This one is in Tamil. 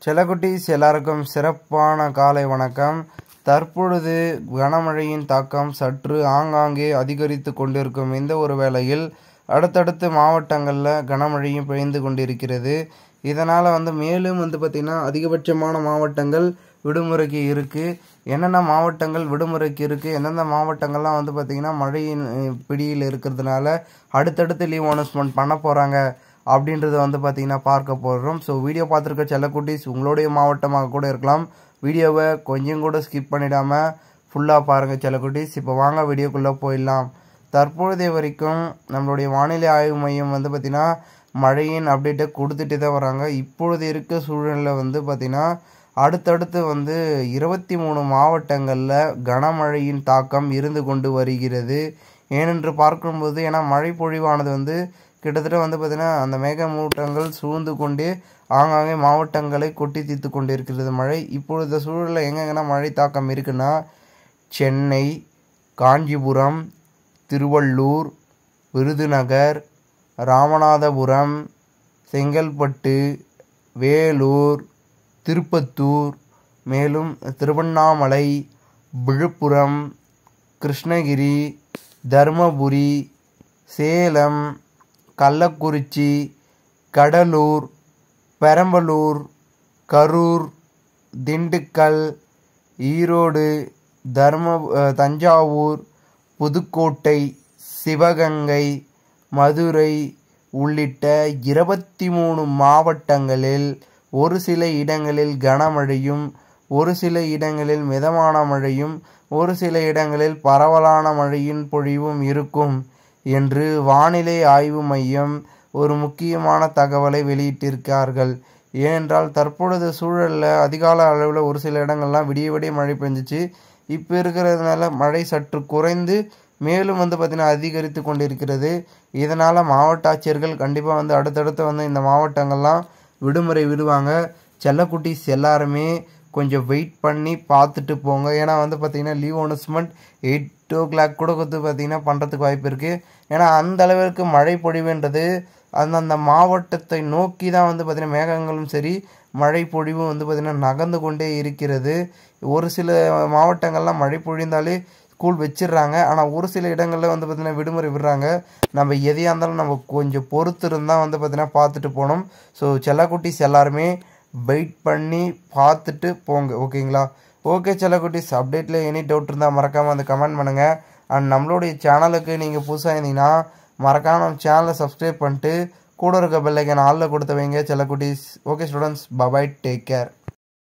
செல்லக்குட்டீஸ் எல்லாருக்கும் சிறப்பான காலை வணக்கம் தற்பொழுது கனமழையின் தாக்கம் சற்று ஆங்காங்கே அதிகரித்து கொண்டிருக்கும் இந்த ஒரு வேளையில் அடுத்தடுத்து மாவட்டங்களில் கனமழையும் பெய்ந்து கொண்டிருக்கிறது இதனால் வந்து மேலும் வந்து பார்த்திங்கன்னா அதிகபட்சமான மாவட்டங்கள் விடுமுறைக்கு இருக்குது என்னென்ன மாவட்டங்கள் விடுமுறைக்கு இருக்குது எந்தெந்த மாவட்டங்கள்லாம் வந்து பார்த்திங்கன்னா மழையின் அஹ், பிடியில் இருக்கிறதுனால அடுத்தடுத்து லீவ் அனௌன்ஸ்மெண்ட் பண்ண போகிறாங்க அப்படின்றத வந்து பார்த்திங்கன்னா பார்க்க போகிறோம் ஸோ வீடியோ பார்த்துருக்க செல்லக்குட்டீஸ் உங்களுடைய மாவட்டமாக கூட இருக்கலாம் வீடியோவை கொஞ்சம் கூட ஸ்கிப் பண்ணிடாமல் ஃபுல்லாக பாருங்கள் செல்லக்குட்டீஸ் இப்போ வாங்க வீடியோக்குள்ளே போயிடலாம் தற்பொழுதைய வரைக்கும் நம்மளுடைய வானிலை ஆய்வு மையம் வந்து பார்த்திங்கன்னா மழையின் அப்டேட்டை கொடுத்துட்டே தான் வராங்க இப்பொழுது இருக்க சூழ்நிலை வந்து பார்த்திங்கன்னா அடுத்தடுத்து வந்து இருபத்தி மூணு மாவட்டங்களில் கனமழையின் தாக்கம் இருந்து கொண்டு வருகிறது ஏனென்று பார்க்கும்போது ஏன்னா மழை பொழிவானது வந்து கிட்டத்தட்ட வந்து பார்த்திங்கன்னா அந்த மேகமூட்டங்கள் சூழ்ந்து கொண்டே ஆங்காங்கே மாவட்டங்களை கொட்டி தீர்த்து கொண்டிருக்கிறது மழை இப்பொழுது சூழலில் எங்கெங்கன்னா மழை தாக்கம் இருக்குன்னா சென்னை காஞ்சிபுரம் திருவள்ளூர் விருதுநகர் ராமநாதபுரம் செங்கல்பட்டு வேலூர் திருப்பத்தூர் மேலும் திருவண்ணாமலை விழுப்புரம் கிருஷ்ணகிரி தருமபுரி சேலம் கள்ளக்குறிச்சி கடலூர் பெரம்பலூர் கரூர் திண்டுக்கல் ஈரோடு தர்ம அஹ், தஞ்சாவூர் புதுக்கோட்டை சிவகங்கை மதுரை உள்ளிட்ட இருபத்தி மூணு மாவட்டங்களில் ஒரு சில இடங்களில் கனமழையும் ஒரு சில இடங்களில் மிதமான மழையும் ஒரு சில இடங்களில் பரவலான மழையின் பொழிவும் இருக்கும் என்று வானிலை ஆய்வு மையம் ஒரு முக்கியமான தகவலை வெளியிட்டிருக்கார்கள் ஏனென்றால் தற்பொழுது சூழலில் அதிகால அளவில் ஒரு சில இடங்கள்லாம் விடிய விடிய மழை பெஞ்சிச்சு இப்போ இருக்கிறதுனால மழை சற்று குறைந்து மேலும் வந்து பார்த்திங்கன்னா அதிகரித்து கொண்டிருக்கிறது இதனால் மாவட்ட ஆட்சியர்கள் கண்டிப்பாக வந்து அடுத்தடுத்து வந்து இந்த மாவட்டங்கள்லாம் விடுமுறை விடுவாங்க செல்லக்குட்டீஸ் எல்லாருமே கொஞ்சம் வெயிட் பண்ணி பார்த்துட்டு போங்க ஏன்னா வந்து பார்த்திங்கன்னா leave announcement eight o'clock கூட வந்து பார்த்திங்கன்னா பண்ணுறதுக்கு வாய்ப்பு இருக்குது ஏன்னா அந்த அளவிற்கு மழை பொழிவுன்றது அந்தந்த மாவட்டத்தை நோக்கி தான் வந்து பார்த்திங்கன்னா மேகங்களும் சரி மழை பொழிவும் வந்து பார்த்திங்கன்னா நகர்ந்து கொண்டே இருக்கிறது ஒரு சில மாவட்டங்கள்லாம் மழை பொழிந்தாலே ஸ்கூல் வச்சிடுறாங்க ஆனால் ஒரு சில இடங்களில் வந்து பார்த்திங்கன்னா விடுமுறை விடுறாங்க நம்ம எதையாக இருந்தாலும் நம்ம கொஞ்சம் பொறுத்து இருந்தால் வந்து பார்த்திங்கன்னா பார்த்துட்டு போகணும் ஸோ செல்லக்குட்டீஸ் எல்லாருமே வெயிட் பண்ணி பார்த்துட்டு போங்க ஓகேங்களா ஓகே செல்லக்குட்டீஸ் அப்டேட்டில் எனி டவுட் இருந்தால் மறக்காமல் வந்து கமெண்ட் பண்ணுங்கள் அண்ட் நம்மளுடைய சேனலுக்கு நீங்கள் புதுசாக இருந்தீங்கன்னா மறக்காமல் நம்ம சேனலை சப்ஸ்கிரைப் பண்ணிட்டு கூட இருக்க பெல்லைக்கான ஆளில் கொடுத்து வைங்க செல்லக்குட்டீஸ் okay students bye bye take care